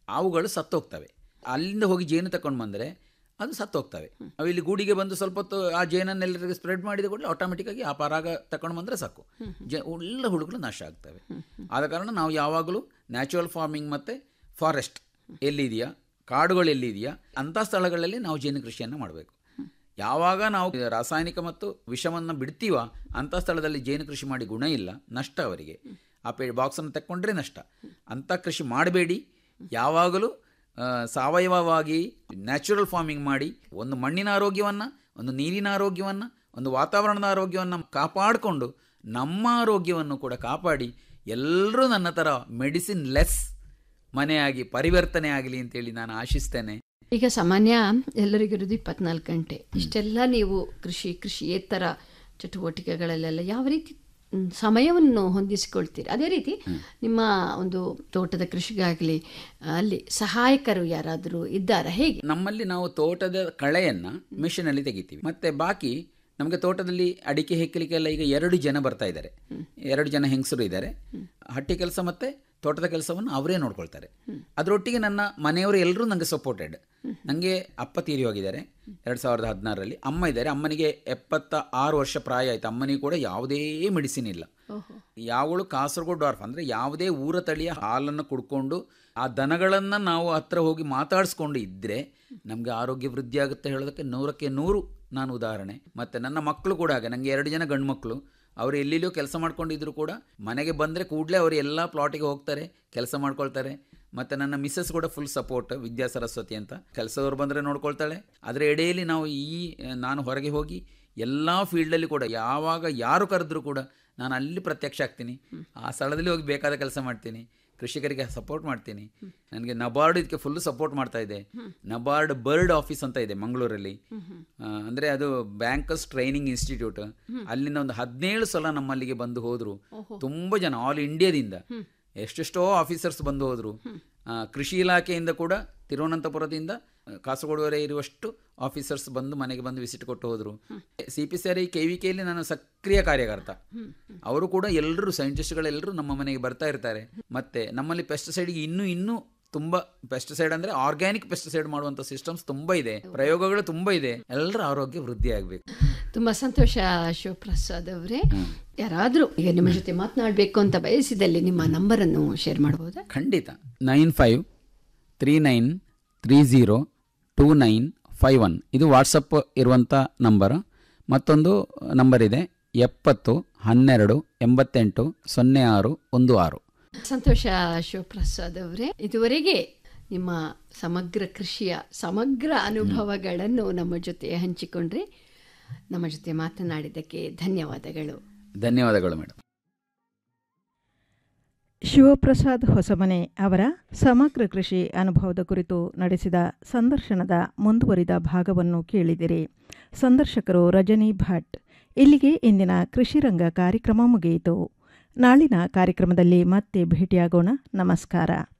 ಅವುಗಳು ಸತ್ತೋಗ್ತವೆ ಅಲ್ಲಿಂದ ಹೋಗಿ ಜೇನು ತಗೊಂಡು ಬಂದರೆ ಅದು ಸತ್ತೋಗ್ತವೆ ಅವು ಇಲ್ಲಿ ಗೂಡಿಗೆ ಬಂದು ಸ್ವಲ್ಪ ಹೊತ್ತು ಆ ಜೇನನ್ನೆಲ್ಲರಿಗೆ ಸ್ಪ್ರೆಡ್ ಮಾಡಿದ ಕೂಡಲೇ ಆಟೋಮೆಟಿಕ್ಕಾಗಿ ಆ ಪರಾಗ ತಗೊಂಡು ಬಂದರೆ ಸಾಕು ಜ ಎಲ್ಲ ಹುಳುಗಳು ನಾಶ ಆಗ್ತವೆ ಆದ ಕಾರಣ ನಾವು ಯಾವಾಗಲೂ ನ್ಯಾಚುರಲ್ ಫಾರ್ಮಿಂಗ್ ಮತ್ತು ಫಾರೆಸ್ಟ್ ಎಲ್ಲಿದೆಯಾ ಕಾಡುಗಳು ಎಲ್ಲಿದೆಯಾ ಅಂಥ ಸ್ಥಳಗಳಲ್ಲಿ ನಾವು ಜೇನು ಕೃಷಿಯನ್ನು ಮಾಡಬೇಕು ಯಾವಾಗ ನಾವು ರಾಸಾಯನಿಕ ಮತ್ತು ವಿಷವನ್ನು ಬಿಡ್ತೀವ ಅಂಥ ಸ್ಥಳದಲ್ಲಿ ಜೇನು ಕೃಷಿ ಮಾಡಿ ಗುಣ ಇಲ್ಲ ನಷ್ಟ ಅವರಿಗೆ ಆ ಪೇ ಬಾಕ್ಸನ್ನು ತಕ್ಕೊಂಡ್ರೆ ನಷ್ಟ ಅಂಥ ಕೃಷಿ ಮಾಡಬೇಡಿ ಯಾವಾಗಲೂ ಆ, ಸಾವಯವವಾಗಿ ನ್ಯಾಚುರಲ್ ಫಾರ್ಮಿಂಗ್ ಮಾಡಿ ಒಂದು ಮಣ್ಣಿನ ಆರೋಗ್ಯವನ್ನು ಒಂದು ನೀರಿನ ಆರೋಗ್ಯವನ್ನು ಒಂದು ವಾತಾವರಣದ ಆರೋಗ್ಯವನ್ನು ಕಾಪಾಡಿಕೊಂಡು ನಮ್ಮ ಆರೋಗ್ಯವನ್ನು ಕೂಡ ಕಾಪಾಡಿ ಎಲ್ಲರೂ ನನ್ನ ಥರ ಮೆಡಿಸಿನ್ ಲೆಸ್ ಮನೆಯಾಗಿ ಪರಿವರ್ತನೆ ಆಗಲಿ ಅಂತೇಳಿ ನಾನು ಆಶಿಸ್ತೇನೆ ಈಗ ಸಾಮಾನ್ಯ ಎಲ್ಲರಿಗಿರೋದು ಇಪ್ಪತ್ನಾಲ್ಕು ಗಂಟೆ ಇಷ್ಟೆಲ್ಲ ನೀವು ಕೃಷಿ ಕೃಷಿಯೇತರ ಚಟುವಟಿಕೆಗಳಲ್ಲೆಲ್ಲ ಯಾವ ರೀತಿ ಮ್, ಸಮಯವನ್ನು ಹೊಂದಿಸಿಕೊಳ್ತೀರಿ ಅದೇ ರೀತಿ ನಿಮ್ಮ ಒಂದು ತೋಟದ ಕೃಷಿಗಾಗಲಿ ಅಲ್ಲಿ ಸಹಾಯಕರು ಯಾರಾದರೂ ಇದ್ದಾರಾ ಹೇಗೆ ನಮ್ಮಲ್ಲಿ ನಾವು ತೋಟದ ಕಳೆಯನ್ನು ಮಿಷನಲ್ಲಿ ತೆಗಿತೀವಿ ಮತ್ತೆ ಬಾಕಿ ನಮಗೆ ತೋಟದಲ್ಲಿ ಅಡಿಕೆ ಹೆಕ್ಕಲಿಕ್ಕೆಲ್ಲ ಈಗ ಎರಡು ಜನ ಬರ್ತಾ ಇದ್ದಾರೆ ಎರಡು ಜನ ಹೆಂಗಸರು ಇದ್ದಾರೆ ಹಟ್ಟಿ ಕೆಲಸ ಮತ್ತೆ ತೋಟದ ಕೆಲಸವನ್ನು ಅವರೇ ನೋಡ್ಕೊಳ್ತಾರೆ ಅದರೊಟ್ಟಿಗೆ ನನ್ನ ಮನೆಯವರು ಎಲ್ಲರೂ ನನಗೆ ಸಪೋರ್ಟೆಡ್ ನನಗೆ ಅಪ್ಪ ತೀರಿ ಹೋಗಿದ್ದಾರೆ ಎರಡು ಸಾವಿರದ ಹದಿನಾರರಲ್ಲಿ ಅಮ್ಮ ಇದ್ದಾರೆ ಅಮ್ಮನಿಗೆ ಎಪ್ಪತ್ತ ಆರು ವರ್ಷ ಪ್ರಾಯ ಆಯಿತು ಅಮ್ಮನಿಗೆ ಕೂಡ ಯಾವುದೇ ಮೆಡಿಸಿನ್ ಇಲ್ಲ ಯಾವಳು ಕಾಸರಗೋಡು ಡಾರ್ಫ್ ಅಂದರೆ ಯಾವುದೇ ಊರ ತಳಿಯ ಹಾಲನ್ನು ಕುಡ್ಕೊಂಡು ಆ ದನಗಳನ್ನು ನಾವು ಹತ್ರ ಹೋಗಿ ಮಾತಾಡಿಸ್ಕೊಂಡು ಇದ್ದರೆ ನಮಗೆ ಆರೋಗ್ಯ ವೃದ್ಧಿ ಆಗುತ್ತೆ ಹೇಳೋದಕ್ಕೆ ನೂರಕ್ಕೆ ನೂರು ನಾನು ಉದಾಹರಣೆ ಮತ್ತು ನನ್ನ ಮಕ್ಕಳು ಕೂಡ ಹಾಗೆ ನನಗೆ ಎರಡು ಜನ ಗಂಡು ಮಕ್ಕಳು ಅವರು ಎಲ್ಲೆಲ್ಲೋ ಕೆಲಸ ಮಾಡ್ಕೊಂಡಿದ್ರು ಕೂಡ ಮನೆಗೆ ಬಂದರೆ ಕೂಡಲೇ ಅವರು ಎಲ್ಲ ಪ್ಲಾಟಿಗೆ ಹೋಗ್ತಾರೆ ಕೆಲಸ ಮಾಡ್ಕೊಳ್ತಾರೆ ಮತ್ತು ನನ್ನ ಮಿಸ್ಸಸ್ ಕೂಡ ಫುಲ್ ಸಪೋರ್ಟ್ ವಿದ್ಯಾ ಸರಸ್ವತಿ ಅಂತ ಕೆಲಸದವ್ರು ಬಂದರೆ ನೋಡ್ಕೊಳ್ತಾಳೆ ಅದರ ಎಡೆಯಲ್ಲಿ ನಾವು ಈ ನಾನು ಹೊರಗೆ ಹೋಗಿ ಎಲ್ಲ ಫೀಲ್ಡಲ್ಲಿ ಕೂಡ ಯಾವಾಗ ಯಾರು ಕರೆದ್ರೂ ಕೂಡ ನಾನು ಅಲ್ಲಿ ಪ್ರತ್ಯಕ್ಷ ಆಗ್ತೀನಿ ಆ ಸ್ಥಳದಲ್ಲಿ ಹೋಗಿ ಬೇಕಾದ ಕೆಲಸ ಮಾಡ್ತೀನಿ ಕೃಷಿಕರಿಗೆ ಸಪೋರ್ಟ್ ಮಾಡ್ತೀನಿ ನನಗೆ ನಬಾರ್ಡ್ ಇದಕ್ಕೆ ಫುಲ್ ಸಪೋರ್ಟ್ ಮಾಡ್ತಾ ಇದೆ ನಬಾರ್ಡ್ ಬರ್ಡ್ ಆಫೀಸ್ ಅಂತ ಇದೆ ಮಂಗಳೂರಲ್ಲಿ ಆ, ಅಂದ್ರೆ ಅದು ಬ್ಯಾಂಕರ್ಸ್ ಟ್ರೈನಿಂಗ್ ಇನ್ಸ್ಟಿಟ್ಯೂಟ್ ಅಲ್ಲಿಂದ ಒಂದು ಹದಿನೇಳು ಸಲ ನಮ್ಮಲ್ಲಿಗೆ ಬಂದು ಹೋದ್ರು ತುಂಬ ಜನ ಆಲ್ ಇಂಡಿಯಾದಿಂದ ಎಷ್ಟೆಷ್ಟೋ ಆಫೀಸರ್ಸ್ ಬಂದು ಹೋದರು ಕೃಷಿ ಇಲಾಖೆಯಿಂದ ಕೂಡ ತಿರುವನಂತಪುರದಿಂದ ಆ, ಕಾಸರಗೋಡುವರೆ ಇರುವಷ್ಟು ಆಫೀಸರ್ಸ್ ಬಂದು ಮನೆಗೆ ಬಂದು ವಿಸಿಟ್ ಕೊಟ್ಟು ಹೋದರು C P C R I K V ಕೆಯಲ್ಲಿ ನಾನು ಸಕ್ರಿಯ ಕಾರ್ಯಕರ್ತ ಅವರು ಕೂಡ ಎಲ್ಲರೂ ಸೈಂಟಿಸ್ಟ್ಗಳೆಲ್ಲರೂ ನಮ್ಮ ಮನೆಗೆ ಬರ್ತಾ ಇರ್ತಾರೆ ಮತ್ತೆ ನಮ್ಮಲ್ಲಿ ಪೆಸ್ಟಿಸೈಡ್ಗೆ ಇನ್ನೂ ಇನ್ನೂ ತುಂಬ ಪೆಸ್ಟಿಸೈಡ್ ಅಂದರೆ ಆರ್ಗ್ಯಾನಿಕ್ ಪೆಸ್ಟಿಸೈಡ್ ಮಾಡುವಂಥ ಸಿಸ್ಟಮ್ಸ್ ತುಂಬ ಇದೆ ಪ್ರಯೋಗಗಳು ತುಂಬ ಇದೆ ಎಲ್ಲರ ಆರೋಗ್ಯ ವೃದ್ಧಿ ಆಗಬೇಕು ತುಂಬ ಸಂತೋಷ ಶಿವಪ್ರಸಾದ್ ಅವರೇ ಯಾರಾದರೂ ಈಗ ನಿಮ್ಮ ಜೊತೆ ಮಾತನಾಡಬೇಕು ಅಂತ ಬಯಸಿದಲ್ಲಿ ನಿಮ್ಮ ನಂಬರನ್ನು ಶೇರ್ ಮಾಡಬಹುದಾ ಖಂಡಿತ nine five three nine three zero two nine five one ಇದು ವಾಟ್ಸಪ್ ಇರುವಂಥ ನಂಬರ್ ಮತ್ತೊಂದು ನಂಬರ್ ಇದೆ ಎಪ್ಪತ್ತು ಹನ್ನೆರಡು ಎಂಬತ್ತೆಂಟು ಸೊನ್ನೆ ಆರು ಒಂದು ಆರು ಸಂತೋಷ ಶಿವಪ್ರಸಾದ್ ಅವರೇ ಇದುವರೆಗೆ ನಿಮ್ಮ ಸಮಗ್ರ ಕೃಷಿಯ ಸಮಗ್ರ ಅನುಭವಗಳನ್ನು ನಮ್ಮ ಜೊತೆ ಹಂಚಿಕೊಂಡ್ರೆ ನಮ್ಮ ಜೊತೆ ಮಾತನಾಡಿದ್ದಕ್ಕೆ ಧನ್ಯವಾದಗಳು ಧನ್ಯವಾದಗಳು ಮೇಡಮ್ ಶಿವಪ್ರಸಾದ್ ಹೊಸಮನೆ ಅವರ ಸಮಗ್ರ ಕೃಷಿ ಅನುಭವದ ಕುರಿತು ನಡೆಸಿದ ಸಂದರ್ಶನದ ಮುಂದುವರಿದ ಭಾಗವನ್ನು ಕೇಳಿದಿರಿ ಸಂದರ್ಶಕರು ರಜನಿ ಭಟ್ ಇಲ್ಲಿಗೆ ಇಂದಿನ ಕೃಷಿರಂಗ ಕಾರ್ಯಕ್ರಮ ಮುಗಿಯಿತು ನಾಳಿನ ಕಾರ್ಯಕ್ರಮದಲ್ಲಿ ಮತ್ತೆ ಭೇಟಿಯಾಗೋಣ ನಮಸ್ಕಾರ